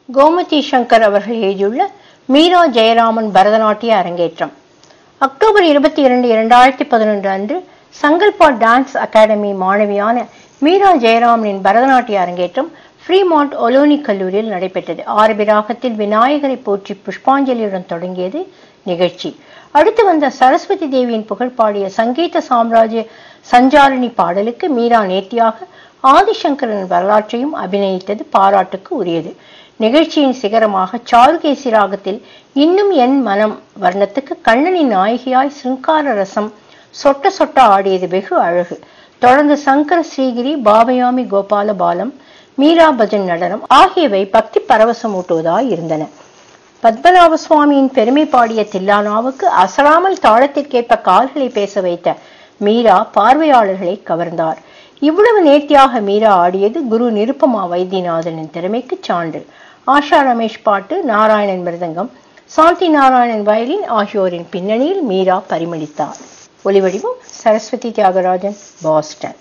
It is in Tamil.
கோமதி சங்கர் அவர்கள் எழுதியுள்ள மீரா ஜெயராமன் பரதநாட்டிய அரங்கேற்றம் அக்டோபர் இருபத்தி இரண்டு இரண்டாயிரத்தி பதினொன்று அன்று சங்கல்பா டான்ஸ் அகாடமி மாணவியான மீரா ஜெயராமனின் பரதநாட்டிய அரங்கேற்றம் ஃப்ரீமாண்ட் ஒலோனி கல்லூரியில் நடைபெற்றது ஆரபி ராகத்தில் விநாயகரை போற்றி புஷ்பாஞ்சலியுடன் தொடங்கியது நிகழ்ச்சி அடுத்து வந்த சரஸ்வதி தேவியின் புகழ் பாடிய சங்கீத சாம்ராஜ்ய சஞ்சாரணி பாடலுக்கு மீரா நேர்த்தியாக ஆதிசங்கரன் வரலாற்றையும் அபிநயித்தது பாராட்டுக்கு உரியது நிகழ்ச்சியின் சிகரமாக சாருகேசி ராகத்தில் இன்னும் என் மனம் வர்ணத்துக்கு கண்ணனின் நாயகியாய் சிருங்கார ரசம் சொட்ட சொட்ட ஆடியது வெகு அழகு தொடர்ந்து சங்கர ஸ்ரீகிரி பாபயாமி கோபால பாலம் மீரா பஜன் நடனம் ஆகியவை பக்தி பரவசமூட்டுவதாய் இருந்தன பத்மநாப சுவாமியின் பெருமை பாடிய தில்லானாவுக்கு அசராமல் தாளத்திற்கேற்ப கால்களை பேச வைத்த மீரா பார்வையாளர்களை கவர்ந்தார் இவ்வளவு நேர்த்தியாக மீரா ஆடியது குரு நிருப்பமா வைத்தியநாதனின் திறமைக்கு சான்று ஆஷா ரமேஷ் பாட்டு நாராயணன் மிருதங்கம் சாந்தி நாராயணன் வயலின் ஆகியோரின் பின்னணியில் மீரா பரிமளித்தார் ஒலிவடிவம் சரஸ்வதி தியாகராஜன் பாஸ்டன்